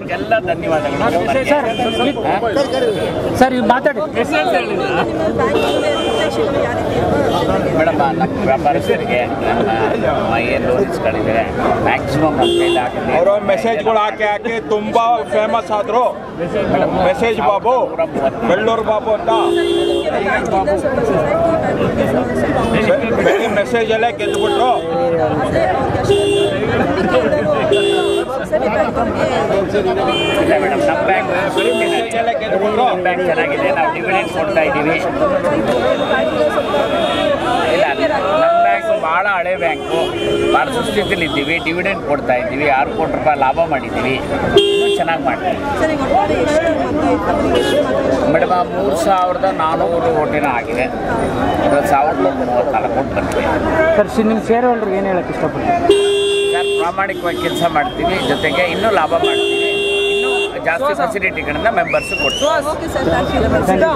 ಅವ್ರಿಗೆಲ್ಲ ಧನ್ಯವಾದಗಳು sir sir ಇವ್ ಮಾತಾಡಿ ಮೇಡಮ್ ನಮ್ಮ ವ್ಯಾಪಾರಸ್ಥರಿಗೆ ನಮ್ಮ ಏನು ಲೋನ್ ಇಸ್ಕೊಂಡಿದ್ದಾರೆ ಮ್ಯಾಕ್ಸಿಮಮ್ ನಮ್ಮ ಕೈಲಿ ಆಗುತ್ತೆ ಅವರ ಮೆಸೇಜ್ಗಳು ಹಾಕಿ ಹಾಕಿ ತುಂಬಾ ಫೇಮಸ್ ಆದ್ರು ಮೆಸೇಜ್ ಬಾಬು ಬೆಳ್ಳೂರು ಬಾಬು ಅಂತ ಬರೀ ಮೆಸೇಜ್ ಅಲ್ಲೇ ಗೆದ್ದುಬಿಟ್ರು ಇಲ್ಲ ಮೇಡಮ್ ನಮ್ಮ ಬ್ಯಾಂಕ್ ಮೆಸೇಜ್ ಅಲ್ಲೇ ಗೆದ್ದುಬಿಟ್ರು ಬ್ಯಾಂಕ್ ಚೆನ್ನಾಗಿದೆ ನಾವು ಡಿವಿಡೆಂಡ್ ಕೊಡ್ತಾ ಇದ್ದೀವಿ ಇಲ್ಲ ನಮ್ಮ ಬ್ಯಾಂಕ್ ಭಾಳ ಹಳೆ ಬ್ಯಾಂಕು ಭಾಳ ಸುಸ್ಥಿತಿಲಿ ಇದ್ದೀವಿ ಡಿವಿಡೆಂಡ್ ಕೊಡ್ತಾ ಇದ್ದೀವಿ ಆರು ಕೋಟಿ ರೂಪಾಯಿ ಲಾಭ ಮಾಡಿದ್ದೀವಿ ಇನ್ನೂ ಚೆನ್ನಾಗಿ ಮಾಡ್ತೀವಿ ಮೇಡಮ್ ಆ ಮೂರು ಸಾವಿರದ ನಾನ್ನೂರು ಓಟಿನ ಆಗಿದೆ ಇವತ್ತು ಸಾವಿರದ ನೂರ ಮೂವತ್ತ್ನಾಲ್ಕು ಓಟ್ ಬಂದಿದೆ ಸರ್ ಸಿ- ನಿಮ್ಮ ಶೇರ್ ಹೋಲ್ಡ್ರಿಗೆ ಏನು ಹೇಳಕ್ಕೆ ಇಷ್ಟಪಡ್ತೀನಿ ಸರ್ ಪ್ರಾಮಾಣಿಕವಾಗಿ ಕೆಲಸ ಮಾಡ್ತೀವಿ ಜೊತೆಗೆ ಇನ್ನೂ ಲಾಭ ಮಾಡ್ತೀವಿ ಇನ್ನೂ ಜಾಸ್ತಿ ಫೆಸಿಲಿಟಿಗಳನ್ನ ಮೆಂಬರ್ಸ್ ಕೊಡ್ತೀವಿ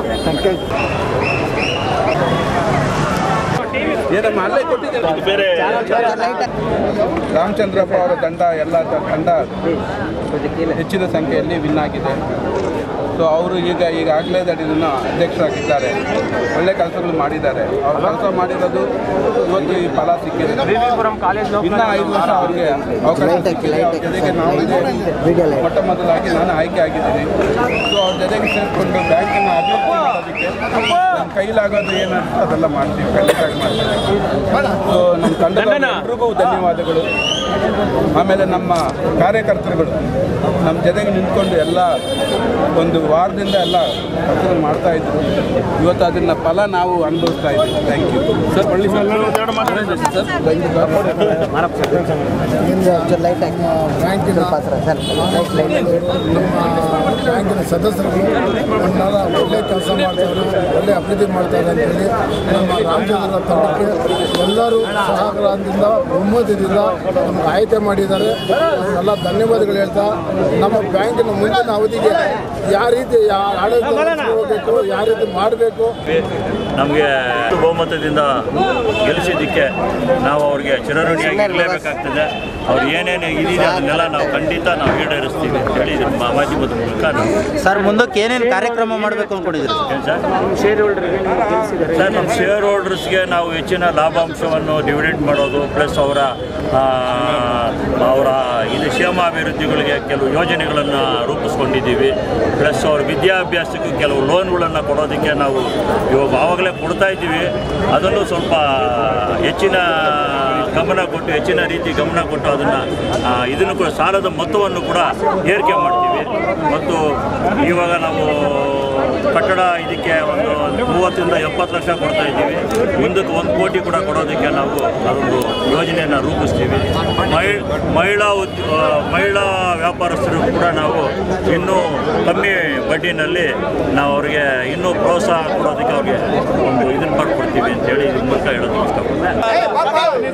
ರಾಮಚಂದ್ರಪ್ಪ ಅವರ ತಂಡ ಎಲ್ಲ ತ- ತಂಡ ಹೆಚ್ಚಿನ ಸಂಖ್ಯೆಯಲ್ಲಿ ವಿನ್ ಆಗಿದೆ ಸೊ ಅವರು ಈಗ ಈಗಾಗಲೇ ಇದನ್ನು ಅಧ್ಯಕ್ಷರಾಗಿದ್ದಾರೆ ಒಳ್ಳೆ ಕೆಲಸಗಳು ಮಾಡಿದ್ದಾರೆ ಅವ್ರು ಕೆಲಸ ಮಾಡಿರೋದು ಇವತ್ತು ಈ ಫಲ ಸಿಕ್ಕಿದೆ ಇನ್ನ ಐದು ವರ್ಷ ಅವರಿಗೆ ಅವಕಾಶ ಸಿಕ್ಕಿದೆ ಅವ್ರ ಜೊತೆಗೆ ನಾವು ಇದೇ ಮೊಟ್ಟ ಮೊದಲಾಗಿ ನಾನು ಆಯ್ಕೆ ಆಗಿದ್ದೀನಿ ಸೊ ಅವ್ರ ಜೊತೆಗೆ ಸೇರಿಕೊಂಡು ಬ್ಯಾಂಕನ್ನು ಅಭಿವೃದ್ಧಿ ಮಾಡೋದಕ್ಕೆ ನಮ್ಮ ಕೈಲಾಗೋದು ಏನಂತ ಅದೆಲ್ಲ ಮಾಡ್ತೀವಿ ಖಂಡಿತವಾಗಿ ಮಾಡ್ತೀವಿ ಸೊ ನಮ್ಮ ತಂಡದ ಎಲ್ರಿಗೂ ಧನ್ಯವಾದಗಳು ಆಮೇಲೆ ನಮ್ಮ ಕಾರ್ಯಕರ್ತರುಗಳು ನಮ್ಮ ಜೊತೆಗೆ ನಿಂತ್ಕೊಂಡು ಎಲ್ಲ ಒಂದು ವಾರದಿಂದ ಎಲ್ಲ ಕೆಲಸ ಮಾಡ್ತಾ ಇದ್ರು ಇವತ್ತು ಅದನ್ನ ಫಲ ನಾವು ಅನುಭವಿಸ್ತಾ ಇದ್ದೀವಿ ಥ್ಯಾಂಕ್ ಯು ಸರ್ ಒಳ್ಳೆ ಬ್ಯಾಂಕಿನ ನಮ್ಮ ಬ್ಯಾಂಕಿನ ಸದಸ್ಯರುಗಳು ಅಣ್ಣಾರ ಒಳ್ಳೆ ಕೆಲಸ ಮಾಡ್ತಾರೆ ಒಳ್ಳೆ ಅಭಿವೃದ್ಧಿ ಮಾಡ್ತಾರೆ ಅಂತೇಳಿ ನಮ್ಮ ರಾಮಚಂದ್ರ ತಂಡಕ್ಕೆ ಎಲ್ಲರೂ ಸಹಕಾರದಿಂದ ಒಮ್ಮತದಿಂದ ನಮ್ಗೆ ಆಯ್ಕೆ ಮಾಡಿದ್ದಾರೆ ಎಲ್ಲ ಧನ್ಯವಾದಗಳು ಹೇಳ್ತಾ ನಮ್ಮ ಬ್ಯಾಂಕಿನ ಮುಂದಿನ ಅವಧಿಗೆ ಯಾವ ರೀತಿ ಯಾವ ಆಡಳಿತ ನಡೆಸ್ಕೋಬೇಕು ಯಾವ ರೀತಿ ಮಾಡಬೇಕು ನಮಗೆ ಬಹುಮತದಿಂದ ಗೆಲ್ಲಿಸಿದ್ದಕ್ಕೆ ನಾವು ಅವ್ರಿಗೆ ಚಿರಋಣಿಯಾಗಿ ಇರಲೇಬೇಕಾಗ್ತದೆ ಅವ್ರು ಏನೇನು ಇದೀನಿ ಅದನ್ನೆಲ್ಲ ನಾವು ಖಂಡಿತ ನಾವು ಈಡೇರಿಸ್ತೀವಿ ಅಂತ ಹೇಳಿ ಇದು ಮಾ- ಮಾಧ್ಯಮದ ಮೂಲಕ ನಾವು ಸರ್ ಮುಂದಕ್ಕೆ ಏನೇನು ಕಾರ್ಯಕ್ರಮ ಮಾಡಬೇಕು ಅಂದ್ಕೊಂಡಿದ್ದೀರಿ ಏನ್ ಸರ್ ಶೇರ್ ಹೋಲ್ಡರ್ಗೆ ನೀವು ತಿಳಿಸಿದ್ದಾರೆ ಸರ್ ನಮ್ಮ ಶೇರ್ ಹೋಲ್ಡರ್ಸ್ಗೆ ನಾವು ಹೆಚ್ಚಿನ ಲಾಭಾಂಶವನ್ನು ಡಿವಿಡೆಂಡ್ ಮಾಡೋದು ಪ್ಲಸ್ ಅವರ ಆ, ಅವರ ಇದು ಕ್ಷೇಮಾಭಿವೃದ್ಧಿಗಳಿಗೆ ಕೆಲವು ಯೋಜನೆಗಳನ್ನು ರೂಪಿಸ್ಕೊಂಡಿದ್ದೀವಿ ಪ್ಲಸ್ ಅವ್ರ ವಿದ್ಯಾಭ್ಯಾಸಕ್ಕೆ ಕೆಲವು ಲೋನ್ಗಳನ್ನು ಕೊಡೋದಕ್ಕೆ ನಾವು ಇವಾಗ ಆವಾಗಲೇ ಕೊಡ್ತಾ ಇದ್ದೀವಿ ಅದನ್ನು ಸ್ವಲ್ಪ ಹೆಚ್ಚಿನ ಗಮನ ಕೊಟ್ಟು ಹೆಚ್ಚಿನ ರೀತಿ ಗಮನ ಕೊಟ್ಟು ಅದನ್ನು ಇದನ್ನು ಕೂಡ ಸಾಲದ ಮೊತ್ತವನ್ನು ಕೂಡ ಏರಿಕೆ ಮಾಡ್ತೀವಿ ಮತ್ತು ಇವಾಗ ನಾವು ಕಟ್ಟಡ ಇದಕ್ಕೆ ಒಂದು ಮೂವತ್ತರಿಂದ ಎಪ್ಪತ್ತು ಲಕ್ಷ ಕೊಡ್ತಾ ಇದ್ದೀವಿ ಮುಂದಕ್ಕೆ ಒಂದು ಕೋಟಿ ಕೂಡ ಕೊಡೋದಕ್ಕೆ ನಾವು ಅದೊಂದು ಯೋಜನೆಯನ್ನು ರೂಪಿಸ್ತೀವಿ ಮಹಿ ಮಹಿಳಾ ಉದ್ ಆ, ಮಹಿಳಾ ವ್ಯಾಪಾರಸ್ಥರು ಕೂಡ ನಾವು ಇನ್ನೂ ಕಮ್ಮಿ ಬಡ್ಡಿನಲ್ಲಿ ನಾವು ಅವ್ರಿಗೆ ಇನ್ನೂ ಪ್ರೋತ್ಸಾಹ ಕೊಡೋದಕ್ಕೆ ಅವ್ರಿಗೆ ಒಂದು ಇದನ್ನು ಮಾಡಿಕೊಡ್ತೀವಿ ಅಂತೇಳಿ ಇದ್ರ ಮೂಲಕ ಹೇಳೋದಕ್ಕೆ ಇಷ್ಟಪಡ್ತೀನಿ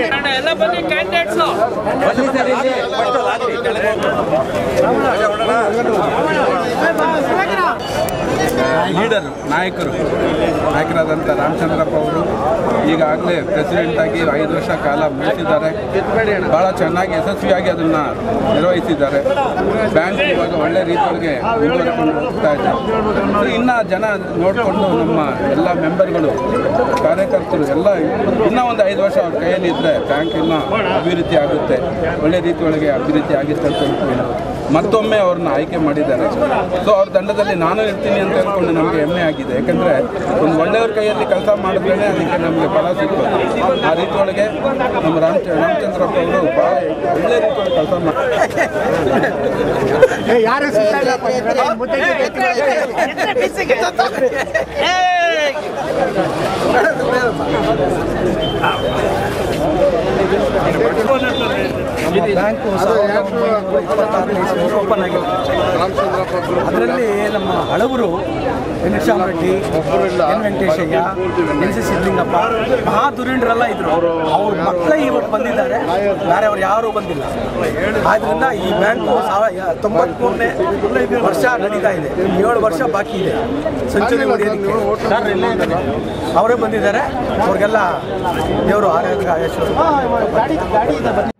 ಲೀಡರ್ ನಾಯಕರು ನಾಯಕರಾದಂಥ ರಾಮಚಂದ್ರಪ್ಪ ಅವರು ಈಗಾಗಲೇ ಪ್ರೆಸಿಡೆಂಟ್ ಆಗಿ ಐದು ವರ್ಷ ಕಾಲ ಮುಗಿಸಿದ್ದಾರೆ ಭಾಳ ಚೆನ್ನಾಗಿ ಯಶಸ್ವಿಯಾಗಿ ಅದನ್ನು ನಿರ್ವಹಿಸಿದ್ದಾರೆ ಬ್ಯಾಂಕ್ ಇವಾಗ ಒಳ್ಳೆ ರೀತಿಯೊಳಗೆ ಮುಂದುವರೆಕೊಂಡು ಹೋಗ್ತಾ ಇದೆ ಸೊ ಇನ್ನು ಜನ ನೋಡಿಕೊಂಡು ನಮ್ಮ ಎಲ್ಲ ಮೆಂಬರ್ಗಳು ಕಾರ್ಯಕರ್ತರು ಎಲ್ಲ ಇನ್ನೂ ಒಂದು ಐದು ವರ್ಷ ಅವ್ರ ಕೈಯಲ್ಲಿ ಇದ್ದರೆ ಬ್ಯಾಂಕ್ ಇನ್ನೂ ಅಭಿವೃದ್ಧಿ ಆಗುತ್ತೆ ಒಳ್ಳೆ ರೀತಿಯೊಳಗೆ ಅಭಿವೃದ್ಧಿ ಆಗುತ್ತೆ ಅಂತ ಹೇಳ್ಕೊಂಡು ಮತ್ತೊಮ್ಮೆ ಅವ್ರನ್ನ ಆಯ್ಕೆ ಮಾಡಿದ್ದಾರೆ ಸೊ ಅವ್ರ ತಂಡದಲ್ಲಿ ನಾನು ಇರ್ತೀನಿ ಅಂತ ಹೇಳ್ಕೊಂಡು ನಮಗೆ ಹೆಮ್ಮೆ ಆಗಿದೆ ಯಾಕಂದರೆ ಒಂದು ಒಳ್ಳೆಯವ್ರ ಕೈಯಲ್ಲಿ ಕೆಲಸ ಮಾಡಿದ್ರೇ ಅದಕ್ಕೆ ನಮಗೆ ಫಲ ಸಿಗ್ತದೆ ಆ ರೀತಿಯೊಳಗೆ ನಮ್ಮ ರಾಮ ರಾಮಚಂದ್ರಪ್ಪ ಅವರು ಭಾಳ ಒಳ್ಳೆ ರೀತಿಯೊಳಗೆ ಕೆಲಸ ಮಾಡಿ ಬ್ಯಾಂಕು ಓಪನ್ ಆಗಿದೆ ಅದರಲ್ಲಿ ನಮ್ಮ ಹಳಬರು Venkateshwara Reddy N Venkateshaiah N C Siddalingappa ಮಹಾ ದುರೀಣರೆಲ್ಲ ಇದ್ರು ಅವ್ರ ಮಕ್ಕಳೇ ಇವತ್ತು ಬಂದಿದ್ದಾರೆ ಬೇರೆ ಅವ್ರು ಯಾರೂ ಬಂದಿಲ್ಲ ಆದ್ರಿಂದ ಈ ಬ್ಯಾಂಕು ಸಾವ ತೊಂಬತ್ಮೂರನೇ ವರ್ಷ ನಡೀತಾ ಇದೆ ಏಳು ವರ್ಷ ಬಾಕಿ ಇದೆ ಸೆಂಚುರಿ ಹೊಡೆಯೋದಕ್ಕೆ ಅವರೇ ಬಂದಿದ್ದಾರೆ ಅವ್ರಿಗೆಲ್ಲ ದೇವರು ಆರೋಗ್ಯ ಆಯುಷ್ಯ